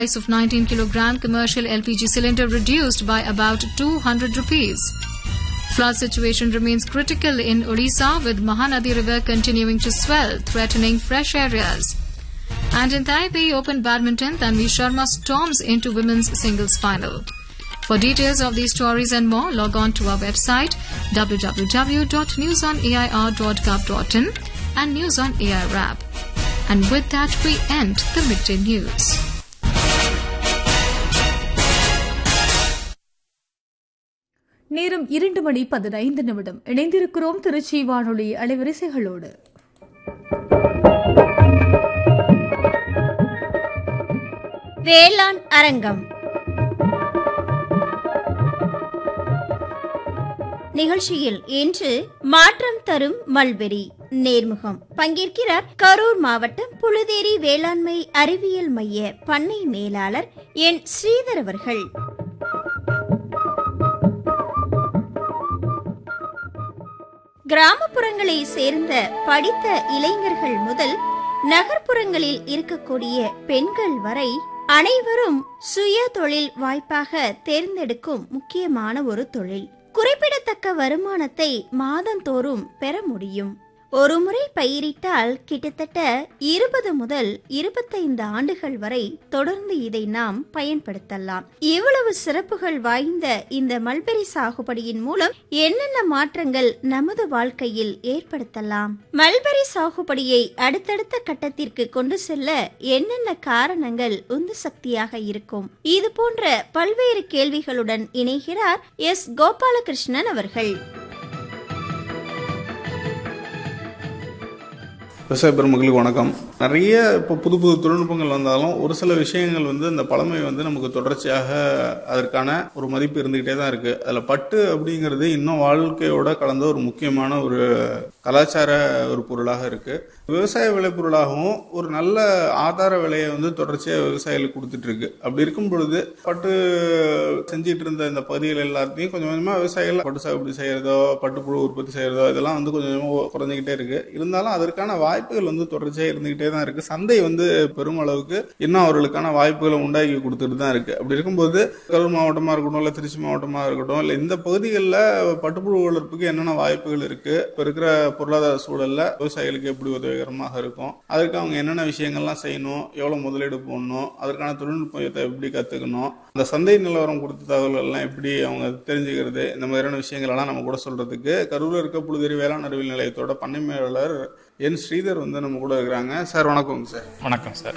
price of 19 kilogram commercial LPG cylinder reduced by about 200 rupees. Flood situation remains critical in Odisha with Mahanadi River continuing to swell, threatening fresh areas. And in Taipei Open Badminton, Tanvi Sharma storms into women's singles final. For details of these stories and more, log on to our website www.newsonair.gov.in and News on Air app. And with that, we end the midday news. நேரம் இரண்டு மணி பதினைந்து நிமிடம் இணைந்திருக்கிறோம் திருச்சி வானொலி அலைவரிசைகளோடு வேளாண் அரங்கம் நிகழ்ச்சியில் இன்று மாற்றம் தரும் மல்பெரி நேர்முகம் பங்கேற்கிறார் கரூர் மாவட்டம் புழுதேரி வேளாண்மை அறிவியல் மைய பண்ணை மேலாளர் என் ஸ்ரீதர் அவர்கள் கிராமப்புறங்களை சேர்ந்த படித்த இளைஞர்கள் முதல் நகர்ப்புறங்களில் இருக்கக்கூடிய பெண்கள் வரை அனைவரும் சுய தொழில் வாய்ப்பாக தேர்ந்தெடுக்கும் முக்கியமான ஒரு தொழில் குறிப்பிடத்தக்க வருமானத்தை மாதந்தோறும் பெற முடியும் ஒருமுறை பயிரிட்டால் கிட்டத்தட்ட இருபது முதல் இருபத்தைந்து ஆண்டுகள் வரை தொடர்ந்து இதை நாம் பயன்படுத்தலாம் இவ்வளவு சிறப்புகள் வாய்ந்த இந்த மல்பெரி சாகுபடியின் மூலம் என்னென்ன மாற்றங்கள் நமது வாழ்க்கையில் ஏற்படுத்தலாம் மல்பெரி சாகுபடியை அடுத்தடுத்த கட்டத்திற்கு கொண்டு செல்ல என்னென்ன காரணங்கள் உந்து சக்தியாக இருக்கும் இது போன்ற பல்வேறு கேள்விகளுடன் இணைகிறார் எஸ் கோபாலகிருஷ்ணன் அவர்கள் விவசாய பெருமக்களுக்கு வணக்கம் நிறைய இப்போ புது புது தொழில்நுட்பங்கள் வந்தாலும் ஒரு சில விஷயங்கள் வந்து அந்த பழமை வந்து நமக்கு தொடர்ச்சியாக அதற்கான ஒரு மதிப்பு இருந்துகிட்டே தான் இருக்கு அதில் பட்டு அப்படிங்கிறது இன்னும் வாழ்க்கையோட கலந்த ஒரு முக்கியமான ஒரு கலாச்சார ஒரு பொருளாக இருக்கு விவசாய விளைபொருளாகவும் ஒரு நல்ல ஆதார விலையை வந்து தொடர்ச்சியாக விவசாயிகளுக்கு கொடுத்துட்டு இருக்கு அப்படி இருக்கும் பொழுது பட்டு செஞ்சிட்டு இருந்த இந்த பகுதிகள் எல்லாத்தையும் கொஞ்சம் கொஞ்சமாக விவசாயிகள் பட்டு சாகுபடி செய்யறதோ பட்டுப்புழு உற்பத்தி செய்யறதோ இதெல்லாம் வந்து கொஞ்சம் கொஞ்சமாக குறைஞ்சிக்கிட்டே இருக்கு இருந்தாலும் அதற்கான வாய்ப்புகள் வந்து தொடர்ச்சியாக இருந்துகிட்டே தான் இருக்கு சந்தை வந்து பெருமளவுக்கு இன்னும் அவர்களுக்கான வாய்ப்புகளை உண்டாக்கி கொடுத்துட்டு தான் இருக்கு அப்படி இருக்கும்போது கரூர் மாவட்டமாக இருக்கட்டும் இல்லை திருச்சி மாவட்டமாக இருக்கட்டும் இல்லை இந்த பகுதிகளில் பட்டுப்புழு வளர்ப்புக்கு என்னென்ன வாய்ப்புகள் இருக்கு இப்போ இருக்கிற பொருளாதார சூழல்ல விவசாயிகளுக்கு எப்படி உதவிகரமாக இருக்கும் அதற்கு அவங்க என்னென்ன விஷயங்கள்லாம் செய்யணும் எவ்வளோ முதலீடு போடணும் அதற்கான தொழில்நுட்பத்தை எப்படி கற்றுக்கணும் அந்த சந்தை நிலவரம் கொடுத்த தகவல்கள் எல்லாம் எப்படி அவங்க தெரிஞ்சுக்கிறது இந்த மாதிரியான விஷயங்கள் எல்லாம் நம்ம கூட சொல்றதுக்கு கரூரில் இருக்க புழுதேரி வேளாண் அறிவியல் நிலையத்தோட பண்ணை மேலாளர் என் ஸ்ரீதர் வந்து நம்ம கூட இருக்கிறாங்க சார் வணக்கம் சார் வணக்கம் சார்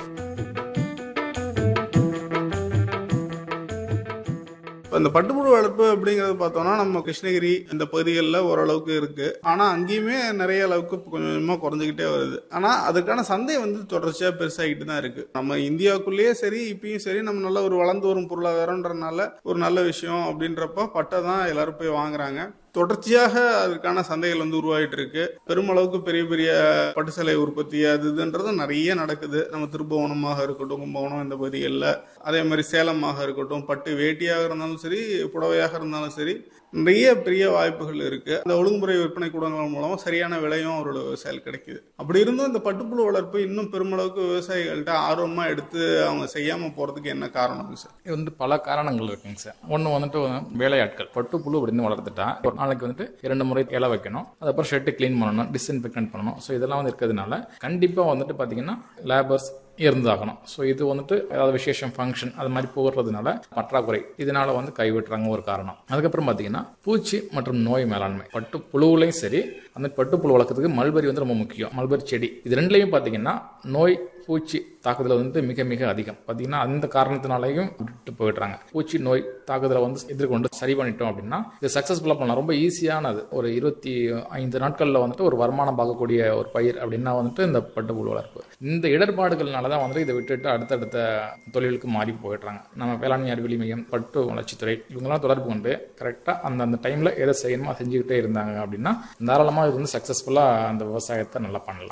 இப்போ இந்த பட்டுப்புழு வளர்ப்பு அப்படிங்கறது பார்த்தோம்னா நம்ம கிருஷ்ணகிரி இந்த பகுதிகளில் ஓரளவுக்கு இருக்கு ஆனா அங்கேயுமே நிறைய அளவுக்கு கொஞ்சம் கொஞ்சமா குறைஞ்சிக்கிட்டே வருது ஆனா அதுக்கான சந்தை வந்து தொடர்ச்சியா பெருசாகிட்டு தான் இருக்கு நம்ம இந்தியாவுக்குள்ளேயே சரி இப்பயும் சரி நம்ம நல்ல ஒரு வளர்ந்து வரும் பொருளாதாரம்ன்றனால ஒரு நல்ல விஷயம் அப்படின்றப்ப பட்டை தான் எல்லாரும் போய் வாங்குறாங்க தொடர்ச்சியாக அதற்கான சந்தைகள் வந்து உருவாகிட்டு இருக்கு பெருமளவுக்கு பெரிய பெரிய பட்டு சேலை உற்பத்தி அது இதுன்றது நிறைய நடக்குது நம்ம திருப்புவனமாக இருக்கட்டும் கும்பகோணம் இந்த பகுதிகளில் அதே மாதிரி சேலமாக இருக்கட்டும் பட்டு வேட்டியாக இருந்தாலும் சரி புடவையாக இருந்தாலும் சரி நிறைய பெரிய வாய்ப்புகள் இருக்கு அந்த ஒழுங்குமுறை விற்பனை கூடங்கள் மூலமா சரியான விலையும் அவரோட விவசாயிகள் கிடைக்குது அப்படி இருந்தும் இந்த பட்டுப்புழு வளர்ப்பு இன்னும் பெருமளவுக்கு விவசாயிகள்கிட்ட ஆர்வமா எடுத்து அவங்க செய்யாம போறதுக்கு என்ன காரணம் சார் இது வந்து பல காரணங்கள் இருக்குங்க சார் ஒன்று வந்துட்டு வேலையாட்கள் பட்டு புழு அப்படின்னு வளர்த்துட்டா ஒரு நாளைக்கு வந்துட்டு இரண்டு முறை இலை வைக்கணும் அதுக்கப்புறம் ஷெட்டு க்ளீன் பண்ணணும் டிஸ்இன்ஃபெக்டன்ட் பண்ணணும் ஸோ இதெல்லாம் வந்து இருக்கிறதுனால கண்டிப்பாக வந்துட்டு பார்த்தீங்கன்னா லேபர்ஸ் இருந்தாகணும் ஸோ இது வந்துட்டு ஏதாவது விசேஷம் ஃபங்க்ஷன் அது மாதிரி போடுறதுனால பற்றாக்குறை இதனால வந்து கைவிட்டுறாங்க ஒரு காரணம் அதுக்கப்புறம் பார்த்தீங்கன்னா பூச்சி மற்றும் நோய் மேலாண்மை பட்டு புழுவுலையும் சரி அந்த பட்டு புழு வளர்க்கறதுக்கு மல்பெரி வந்து ரொம்ப முக்கியம் மல்பெரி செடி இது ரெண்டுலையும் பார்த்தீங்கன்னா நோய் பூச்சி தாக்குதல் வந்து மிக மிக அதிகம் பார்த்தீங்கன்னா அந்த காரணத்தினாலையும் விட்டு போயிடுறாங்க பூச்சி நோய் தாக்குதலை வந்து எதிர்கொண்டு சரி பண்ணிட்டோம் அப்படின்னா இது சக்ஸஸ்ஃபுல்லாக பண்ணலாம் ரொம்ப ஈஸியானது ஒரு இருபத்தி ஐந்து நாட்களில் வந்துட்டு ஒரு வருமானம் பார்க்கக்கூடிய ஒரு பயிர் அப்படின்னா வந்துட்டு இந்த பட்டுப்புழு வளர்ப்பு இந்த இடர்பாடுகள்னால தான் வந்துட்டு இதை விட்டுட்டு அடுத்தடுத்த தொழிலுக்கு மாறி போயிடுறாங்க நம்ம வேளாண்மை அறிவியல் மையம் பட்டு வளர்ச்சித்துறை இவங்கெல்லாம் தொடர்பு கொண்டு கரெக்டாக அந்த அந்த டைமில் எதை செய்யணுமோ செஞ்சுக்கிட்டே இருந்தாங்க அப்படின்னா தாராளமாக இது வந்து சக்ஸஸ்ஃபுல்லாக அந்த விவசாயத்தை நல்லா பண்ணலாங்க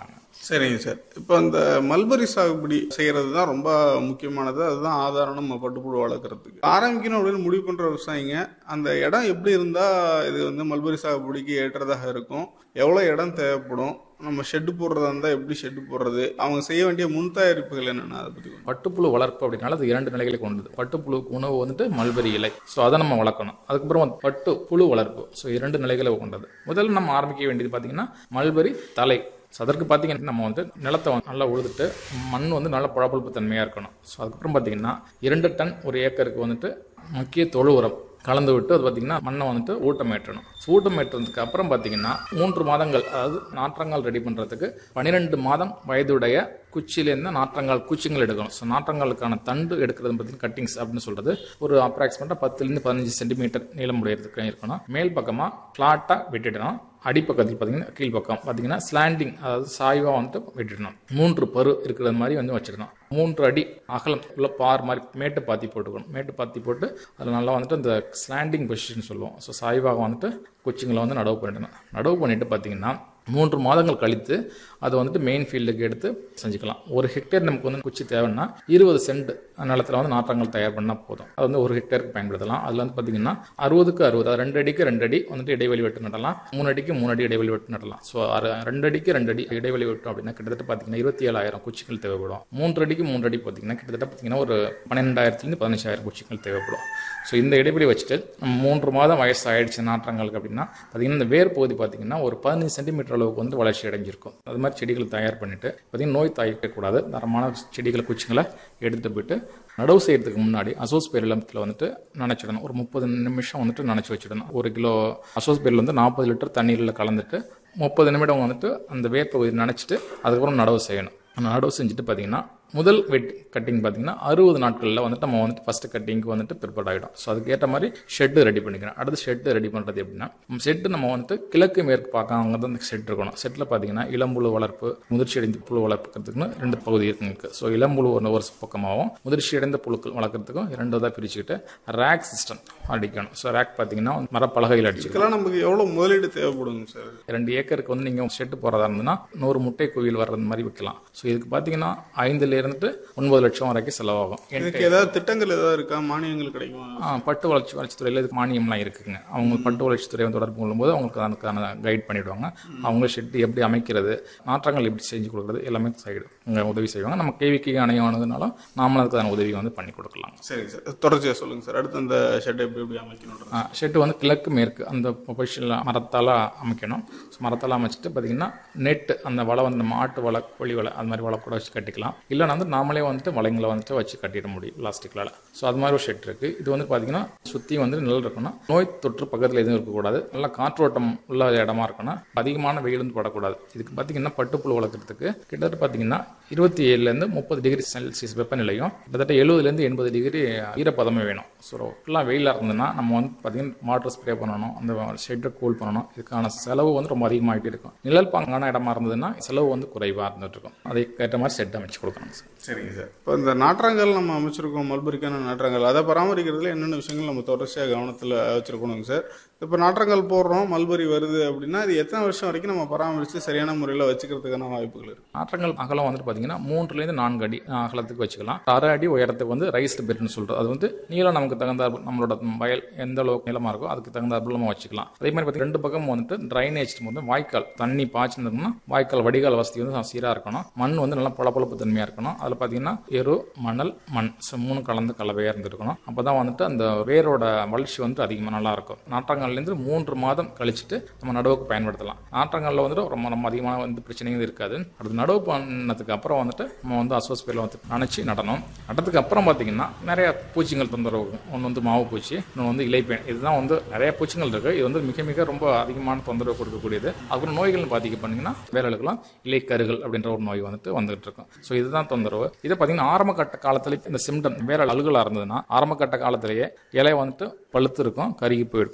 சரிங்க சார் இப்போ இந்த மல்பரி சாகுபடி செய்யறது தான் ரொம்ப முக்கியமானது அதுதான் ஆதாரம் நம்ம பட்டுப்புழு வளர்க்குறதுக்கு ஆரம்பிக்கணும் அப்படின்னு முடிவு பண்ற விவசாயிங்க அந்த இடம் எப்படி இருந்தா இது வந்து மல்பரி சாகுபடிக்கு ஏற்றதாக இருக்கும் எவ்வளோ இடம் தேவைப்படும் நம்ம ஷெட்டு போடுறதா இருந்தால் எப்படி ஷெட்டு போடுறது அவங்க செய்ய வேண்டிய முன் தயாரிப்புகள் என்னென்ன அதை பற்றி கொஞ்சம் பட்டுப்புழு வளர்ப்பு அப்படின்னால அது இரண்டு நிலைகளை கொண்டது பட்டுப்புழுக்கு உணவு வந்துட்டு மல்பெரி இலை ஸோ அதை நம்ம வளர்க்கணும் அதுக்கப்புறம் வந்து பட்டு புழு வளர்ப்பு ஸோ இரண்டு நிலைகளை கொண்டது முதல்ல நம்ம ஆரம்பிக்க வேண்டியது பார்த்தீங்கன்னா மல்பெரி தலை ஸோ அதற்கு பார்த்தீங்கன்னா நம்ம வந்து நிலத்தை வந்து நல்லா உழுதுட்டு மண் வந்து நல்ல புழப்பொழுப்பு தன்மையாக இருக்கணும் ஸோ அதுக்கப்புறம் பார்த்தீங்கன்னா இரண்டு டன் ஒரு ஏக்கருக்கு வந்துட்டு முக்கிய தொழு உரம் கலந்து விட்டு அது பார்த்தீங்கன்னா மண்ணை வந்துட்டு ஊட்டமேற்றணும் ஸோ ஊட்டமேற்றதுக்கு அப்புறம் பார்த்தீங்கன்னா மூன்று மாதங்கள் அதாவது நாற்றங்கால் ரெடி பண்ணுறதுக்கு பன்னிரெண்டு மாதம் வயதுடைய குச்சியிலேருந்து நாற்றங்கால் குச்சிங்கள் எடுக்கணும் ஸோ நாற்றங்காலுக்கான தண்டு எடுக்கிறது பார்த்தீங்கன்னா கட்டிங்ஸ் அப்படின்னு சொல்கிறது ஒரு அப்ராக்சிமேட்டாக பத்துலேருந்து பதினஞ்சு சென்டிமீட்டர் நீளம் உடையறதுக்கு இருக்கணும் மேல் பக்கமாக ஃப்ளாட்டாக வெட்டிடணும் அடிப்பக்கத்தில் பார்த்தீங்கன்னா கீழ்ப்பக்கம் பார்த்தீங்கன்னா ஸ்லாண்டிங் அதாவது சாய்வாக வந்துட்டு வெட்டிடணும் மூன்று பரு இருக்கிற மாதிரி வந்து வச்சிடணும் மூன்று அடி அகலம் உள்ள பார் மாதிரி மேட்டு பாத்தி போட்டுக்கணும் மேட்டு பாத்தி போட்டு அதில் நல்லா வந்துட்டு இந்த ஸ்லாண்டிங் பொசிஷன் சொல்லுவோம் ஸோ சாய்வாக வந்துட்டு குச்சிங்களை வந்து நடவு பண்ணிடணும் நடவு பண்ணிட்டு பார்த்தீங்கன்னா மூன்று மாதங்கள் கழித்து அதை வந்துட்டு மெயின் ஃபீல்டுக்கு எடுத்து செஞ்சுக்கலாம் ஒரு ஹெக்டேர் நமக்கு வந்து குச்சி தேவைன்னா இருபது சென்ட் நிலத்தில் வந்து நாற்றங்கள் தயார் பண்ணால் போதும் அது வந்து ஒரு ஹெக்டேருக்கு பயன்படுத்தலாம் அதில் வந்து பார்த்தீங்கன்னா அறுபதுக்கு அறுபது அது ரெண்டு அடிக்கு ரெண்டு அடி வந்துட்டு இடைவெளி வெட்டு நடலாம் மூணு அடிக்கு மூணு அடி இடைவெளி வெட்டு நடலாம் ஸோ ரெண்டு அடிக்கு ரெண்டு அடி இடைவெளி வெட்டும் அப்படின்னா கிட்டத்தட்ட பார்த்தீங்கன்னா இருபத்தி ஏழாயிரம் குச்சிகள் தேவைப்படும் மூன்று அடிக்கு மூன்று அடி பார்த்தீங்கன்னா கிட்டத்தட்ட பார்த்தீங்கன்னா ஒரு பன்னெண்டாயிரத்துலேருந்து பதினஞ்சாயிரம் குச்சிகள் தேவைப்படும் ஸோ இந்த இடைவெளி வச்சுட்டு நம்ம மூன்று மாதம் வயசு ஆயிடுச்சு நாற்றங்களுக்கு அப்படின்னா பார்த்தீங்கன்னா இந்த வேர் பகுதி பார்த்தீங்கன்னா ஒரு பதினஞ்சு சென்டிமீட்டர் அளவுக்கு வந்து வளர்ச்சி அடைஞ்சிருக்கும் அது மாதிரி செடிகளை தயார் பண்ணிட்டு பார்த்தீங்கன்னா நோய் தாய்க்கக்கூடாது தரமான செடிகளை குச்சிங்களை எடுத்துட்டு போயிட்டு நடவு செய்யறதுக்கு முன்னாடி அசோஸ் பேரிலத்தில் வந்துட்டு நினச்சிடணும் ஒரு முப்பது நிமிஷம் வந்துட்டு நினச்சி வச்சிடணும் ஒரு கிலோ அசோஸ் பேரில் வந்து நாற்பது லிட்டர் தண்ணீரில் கலந்துட்டு முப்பது நிமிடம் வந்துட்டு அந்த வேர் பகுதி நினச்சிட்டு அதுக்கப்புறம் நடவு செய்யணும் நடவு செஞ்சுட்டு பார்த்தீங்கன்னா முதல் வெட் கட்டிங் பார்த்தீங்கன்னா அறுபது நாட்களில் வந்துட்டு நம்ம வந்துட்டு ஃபஸ்ட்டு கட்டிங்க்கு வந்துட்டு ப்ரிப்பேர் ஆகிடும் ஸோ அதுக்கு ஏற்ற மாதிரி ஷெட்டு ரெடி பண்ணிக்கிறோம் அடுத்து ஷெட்டு ரெடி பண்ணுறது எப்படின்னா ஷெட்டு நம்ம வந்துட்டு கிழக்கு மேற்கு பார்க்காம தான் அந்த ஷெட் இருக்கணும் ஷெட்டில் பார்த்தீங்கன்னா இளம்புழு வளர்ப்பு முதிர்ச்சி அடைந்த புழு வளர்ப்புறதுக்குன்னு ரெண்டு பகுதி இருக்குங்க ஸோ இளம்புழு ஒரு ஒரு பக்கமாகவும் முதிர்ச்சி அடைந்த புழுக்கள் வளர்க்குறதுக்கும் இரண்டாவதாக பிரிச்சுக்கிட்டு ரேக் சிஸ்டம் அடிக்கணும் ஸோ ரேக் பார்த்தீங்கன்னா மரப்பலகையில் அடிச்சுக்கலாம் இதுக்கெல்லாம் நமக்கு எவ்வளோ முதலீடு தேவைப்படுங்க சார் ரெண்டு ஏக்கருக்கு வந்து நீங்கள் ஷெட்டு போகிறதா இருந்ததுன்னா நூறு முட்டை குயில் வர்றது மாதிரி விற்கலாம் ஸோ இதுக்கு பார்த்தீங்கன்னா ஐந்துல இருந்துட்டு ஒன்பது லட்சம் வரைக்கும் செலவாகும் இதுக்கு ஏதாவது திட்டங்கள் ஏதாவது இருக்கா மானியங்கள் கிடைக்குமா ஆ, பட்டு வளர்ச்சி வளர்ச்சித்துறையில் இதுக்கு மானியம்லாம் இருக்குங்க அவங்க பட்டு வளர்ச்சித்துறை வந்து தொடர்பு கொள்ளும்போது அவங்களுக்கு அதுக்கான கைட் பண்ணிவிடுவாங்க அவங்க ஷெட்டு எப்படி அமைக்கிறது நாற்றங்கள் எப்படி செஞ்சு கொடுக்குறது எல்லாமே சைடு அவங்க உதவி செய்வாங்க நம்ம கேவிக்கு அணையானதுனாலும் நாமளும் அதுக்கான உதவி வந்து பண்ணி கொடுக்கலாம் சரிங்க சார் தொடர்ச்சியாக சொல்லுங்கள் சார் அடுத்து அந்த ஷெட்டை எப்படி எப்படி அமைக்கணும் ஷெட்டு வந்து கிழக்கு மேற்கு அந்த பொசிஷனில் மரத்தால் அமைக்கணும் ஸோ மரத்தால் அமைச்சிட்டு பார்த்தீங்கன்னா நெட்டு அந்த வலை வந்து நம்ம ஆட்டு வலை கோழி வலை அது மாதிரி வலை கூட வச்சு கட்டிக்கலாம் இல்லைனா வந்து நாமளே வந்துட்டு வலைங்களை வந்துட்டு வச்சு கட்டிட முடியும் பிளாஸ்டிக்லால் ஸோ அது மாதிரி ஒரு ஷெட் இருக்குது இது வந்து பார்த்தீங்கன்னா சுற்றி வந்து நிழல் இருக்கணும் நோய் தொற்று பக்கத்தில் எதுவும் இருக்கக்கூடாது நல்லா காற்றோட்டம் உள்ள இடமா இருக்கணும் அதிகமான வெயில் வந்து படக்கூடாது இதுக்கு பார்த்தீங்கன்னா பட்டுப்புழு வளர்க்குறதுக்கு கிட்டத்தட்ட பார்த்தீங்கன்னா இருபத்தி ஏழுலேருந்து முப்பது டிகிரி செல்சியஸ் வெப்பநிலையும் கிட்டத்தட்ட எழுபதுலேருந்து எண்பது டிகிரி ஈரப்பதமே வேணும் ஸோ ஃபுல்லாக வெயிலாக இருந்ததுன்னா நம்ம வந்து பார்த்தீங்கன்னா வாட்டர் ஸ்ப்ரே பண்ணணும் அந்த ஷெட்டை கூல் பண்ணணும் இதுக்கான செலவு வந்து ரொம்ப அதிகமாகிட்டே இருக்கும் நிழல் பாங்கான இடமா இருந்ததுன்னா செலவு வந்து குறைவாக இருந்துட்டு இருக்கும் அதுக்கேற்ற மாதிரி செட் அமைச்சு கொடுக்கணும் சார் சரிங்க சார் இப்போ இந்த நாற்றங்கள் நம்ம அமைச்சிருக்கோம் மல்பரிக்கான நாற்றங்கள் அதை பராமரிக்கிறதுல என்னென்ன விஷயங்கள் நம்ம தொடர்ச்சியாக கவனத்தில் வச்சுருக்கணுங்க சார் இப்போ நாற்றங்கள் போடுறோம் மல்பரி வருது அப்படின்னா இது எத்தனை வருஷம் வரைக்கும் நம்ம பராமரித்து சரியான முறையில் வச்சுக்கிறதுக்கான வாய்ப்புகள் இருக்குது நாற்றங்கள் அகலம் வந்துட்டு பார்த்தீங்கன்னா மூன்றுலேருந்து நான்கு அடி அகலத்துக்கு வச்சுக்கலாம் அரை அடி உயரத்துக்கு வந்து ரைஸ்டு பெட்னு சொல்கிறோம் அது வந்து நீளம் நமக்கு தகுந்த நம்மளோட வயல் எந்த அளவுக்கு நீளமாக இருக்கோ அதுக்கு தகுந்தாப்புல நம்ம வச்சுக்கலாம் அதே மாதிரி பார்த்தீங்கன்னா ரெண்டு பக்கம் வந்துட்டு ட்ரைனேஜ் வந்து வாய்க்கால் தண்ணி பாய்ச்சிருந்தோம்னா வாய்க்கால் வடிகால் வசதி வந்து சீராக இருக்கணும் மண் வந்து நல்லா பளபளப்பு தன்மையாக இருக்கணும் அதில் பார்த்தீங்கன்னா எரு மணல் மண் ஸோ மூணு கலந்து கலவையாக இருந்திருக்கணும் அப்போ தான் வந்துட்டு அந்த வேரோட வளர்ச்சி வந்து அதிகமாக நல்லா இருக்கும் நாற்றங்கள்லேருந்து மூன்று மாதம் கழிச்சுட்டு நம்ம நடவுக்கு பயன்படுத்தலாம் நாற்றங்களில் வந்துட்டு ரொம்ப ரொம்ப அதிகமான வந்து பிரச்சனையும் இருக்காது அடுத்து நடவு பண்ணதுக்கு அப்புறம் வந்துட்டு நம்ம வந்து அசோஸ்பேரில் வந்து நினச்சி நடணும் நட்டதுக்கு அப்புறம் பார்த்தீங்கன்னா நிறைய பூச்சிகள் தொந்தரவு இருக்கும் ஒன்று வந்து மாவு பூச்சி இன்னொன்று வந்து இலைப்பேன் இதுதான் வந்து நிறைய பூச்சிகள் இருக்குது இது வந்து மிக மிக ரொம்ப அதிகமான தொந்தரவு கொடுக்கக்கூடியது அப்புறம் நோய்கள் பாதிக்க பண்ணிங்கன்னா வேலைகளுக்கெல்லாம் இலைக்கருகள் அப்படின்ற ஒரு நோய் வந்துட்டு வந்துகிட்டு இருக்கும் ஸோ இதுதான் தொந்தரவு இதை பார்த்தீங்கன்னா ஆரம்ப கட்ட காலத்துல இந்த சிம்டம் வேற அழுகலாக இருந்ததுன்னா ஆரம்ப கட்ட காலத்திலேயே இலை வந்துட்டு பழுத்து இருக்கும் கருகி போயிருக்கும் ஸோ அந்த இடத்த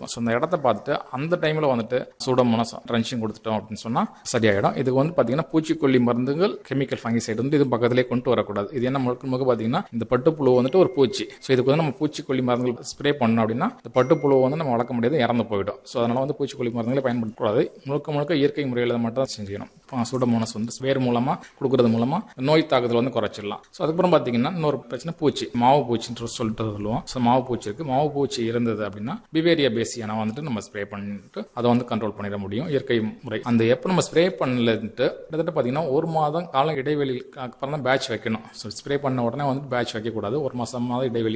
இடத்த பார்த்துட்டு அந்த டைமில் வந்துட்டு சூடமோனஸ் ட்ரென்ச்சிங் கொடுத்துட்டோம் அப்படின்னு சொன்னால் சரியாயிடும் இது வந்து பார்த்தீங்கன்னா பூச்சிக்கொல்லி மருந்துகள் கெமிக்கல் ஃபங்கிசைடு வந்து இது பக்கத்திலே கொண்டு வரக்கூடாது இது என்ன முழுக்க முழுக்க பார்த்தீங்கன்னா இந்த பட்டுப்புழு வந்துட்டு ஒரு பூச்சி ஸோ இதுக்கு வந்து நம்ம பூச்சிக்கொல்லி மருந்துகள் ஸ்ப்ரே பண்ணோம் அப்படின்னா இந்த பட்டுப்புழுவை வந்து நம்ம வளர்க்க முடியாது இறந்து போயிடும் ஸோ அதனால வந்து பூச்சிக்கொல்லி மருந்துகளை பயன்படுத்தக்கூடாது முழுக்க முழுக்க இயற்கை முறையில் மட்டும் தான் செஞ்சுக்கணும் சூடமோனஸ் வந்து வேர் மூலமாக கொடுக்கறது மூலமாக நோய் தாக்குதல் வந்து குறைச்சிடலாம் ஸோ அதுக்கப்புறம் பார்த்தீங்கன்னா இன்னொரு பிரச்சனை பூச்சி மாவு பூச்சின்னு சொல்லிட்டு சொல்லுவோம் ஸோ மாவு பூச்சி இருக்கு மாவு பூச்சி இருந்தது அப்படின்னா பிவேரியா பேசியானா வந்துட்டு நம்ம ஸ்ப்ரே பண்ணிட்டு அதை வந்து கண்ட்ரோல் பண்ணிட முடியும் இயற்கை முறை அந்த எப்போ நம்ம ஸ்ப்ரே பண்ணலன்ட்டு கிட்டத்தட்ட பார்த்தீங்கன்னா ஒரு மாதம் கால இடைவெளி அப்புறம் தான் பேட்ச் வைக்கணும் ஸோ ஸ்ப்ரே பண்ண உடனே வந்து பேட்ச் வைக்கக்கூடாது ஒரு மாதம் மாதம் இடைவெளி